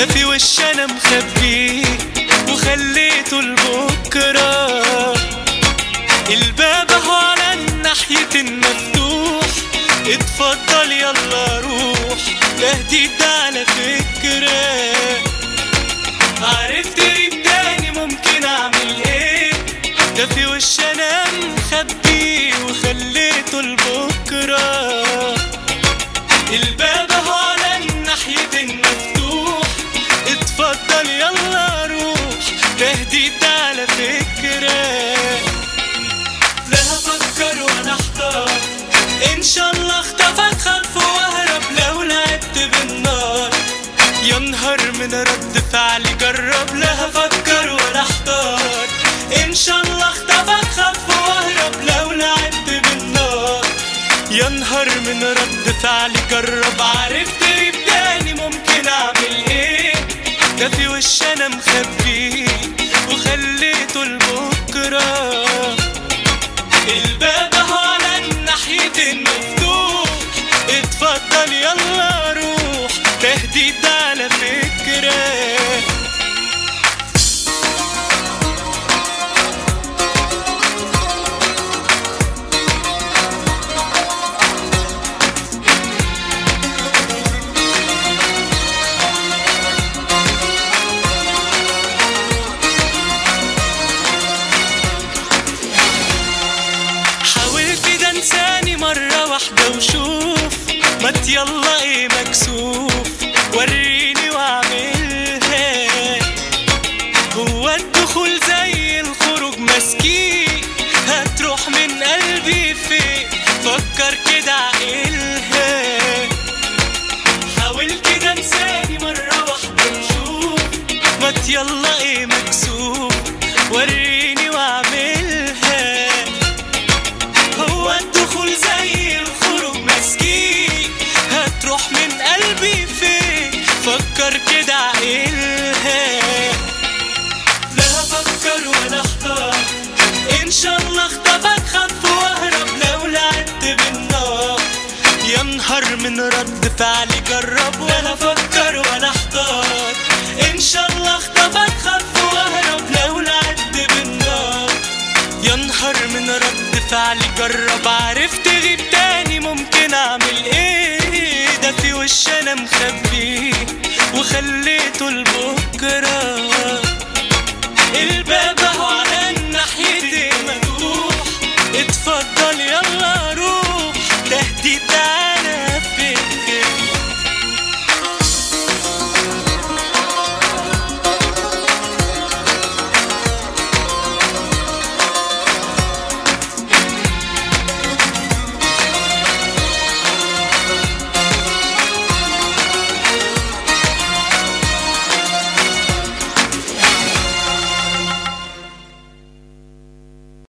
ده في وش انا مخبيه وخليته لبكره الباب اهو على الناحية مفتوح اتفضل يلا روح ده جديد ده على فكرة عرفت ايه تاني ممكن اعمل ايه ده في وش انا مخبيه وخليته لبكره الباب اهو على الناحية مفتوح اتفضل يلا روح تهديد ده على فكرة لا هفكر ولا احتار ان شاء الله اختفت خلفه واهرب لو لعبت بالنار يا نهار من رد فعلي جرب لا هفكر ولا احتار ان شاء الله اختفت خلفه واهرب لو لعبت بالنار يا نهار من رد فعلي جرب عرفت ايه تاني ممكن اعمل ايه ده في وش انا مخبيه وخليته لبكره الباب اهو على الناحية مفتوح اتفضل يلا روح تهديد ده على فكره حاول كده انساني مرة واحدة وشوف ما يلا ايه مكسوف وريني واعملها هو الدخول زي الخروج مسكين هتروح من قلبي فين فكر كده عقلها حاول كده انساني مرة واحدة وشوف ما يلا ايه مكسوف وريني واعملها هو الدخول زي الخروج مسكين هتروح من قلبي فين فكر كده عقلها لا هفكر ولا احتار ان شاء الله اختفت خطف واهرب لو لعبت بالنار يا نهار من رد فعلي جرب ولا افكر ولا احتار ان شاء الله اختفت خطف واهرب لو لعبت بالنار يا نهار من رد فعلي جرب عرفت غيب تاني ممكن اعمل ايه ده في وش انا مخبيه وخليته لبكره